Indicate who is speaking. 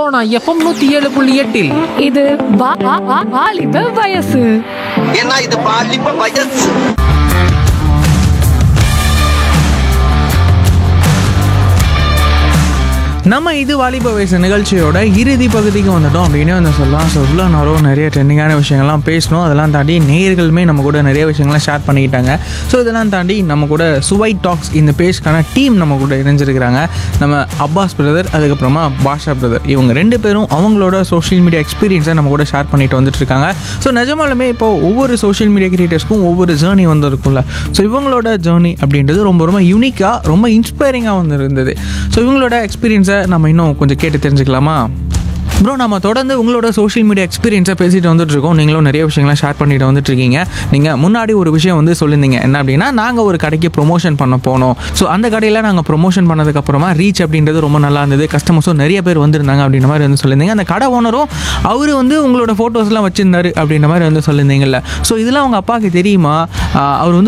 Speaker 1: Sona FM நூத்தி ஏழு புள்ளி எட்டில்
Speaker 2: இது வா- வா- வா- வாலிப வயசு
Speaker 3: ஏன்னா இது பாலிப்ப வயசு
Speaker 4: நம்ம இது வாலிப வயசு நிகழ்ச்சியோட இறுதி பகுதிக்கு வந்துட்டோம் அப்படின்னு வந்து சொல்லலாம் ஸோ இவ்வளோ நேரம் நிறைய ட்ரெண்டிங்கான விஷயங்கள்லாம் பேசணும் அதெல்லாம் தாண்டி நேயர்களுமே நம்ம கூட நிறைய விஷயங்கள்லாம் ஷேர் பண்ணிக்கிட்டாங்க ஸோ இதெல்லாம் தாண்டி நம்ம கூட சுவை டாக்ஸ் இந்த பேஜ்க்கான டீம் நம்ம கூட இணைஞ்சிருக்கிறாங்க நம்ம அப்பாஸ் பிரதர் அதுக்கப்புறமா பாஷா பிரதர் இவங்க ரெண்டு பேரும் அவங்களோட சோஷியல் மீடியா எக்ஸ்பீரியன்ஸை நம்ம கூட ஷேர் பண்ணிட்டு வந்துட்டு இருக்காங்க ஸோ நிஜமாலுமே இப்போ ஒவ்வொரு சோஷியல் மீடியா கிரியேட்டர்ஸ்க்கும் ஒவ்வொரு ஜேர்னி வந்து இருக்கும்ல ஸோ இவங்களோட ஜேர்னி அப்படின்றது ரொம்ப ரொம்ப யூனிக்காக ரொம்ப இன்ஸ்பைரிங்காக வந்து இருந்தது ஸோ இவங்களோட எக்ஸ்பீரியன்ஸை நம்ம இன்னும் கொஞ்சம் கேட்டு தெரிஞ்சுக்கலாமா ப்ரோ நம்ம தொடர்ந்து உங்களோட சோஷியல் மீடியா எக்ஸ்பீரியன்ஸை பேசிட்டு வந்துட்டு இருக்கோம் நீங்களும் நிறைய விஷயங்களை ஷேர் பண்ணிட்டு வந்துட்டு இருக்கீங்க நீங்கள் முன்னாடி ஒரு விஷயம் வந்து சொல்லியிருந்தீங்க என்ன அப்படின்னா நாங்கள் ஒரு கடைக்கு ப்ரொமோஷன் பண்ண போனோம் ஸோ அந்த கடையில் நாங்கள் ப்ரொமோஷன் பண்ணதுக்கப்புறமா ரீச் அப்படின்றது ரொம்ப நல்லா இருந்தது கஸ்டமர்ஸும் நிறைய பேர் வந்திருந்தாங்க அப்படின்ற மாதிரி வந்து சொல்லியிருந்தீங்க அந்த கடை ஓனரும் அவர் வந்து உங்களோட ஃபோட்டோஸ்லாம் வச்சிருந்தாரு அப்படின்ற மாதிரி வந்து சொல்லியிருந்தீங்கல்ல ஸோ இதெல்லாம் அவங்க அப்பாவுக்கு தெரியுமா ஆஹ் அவர் வந்து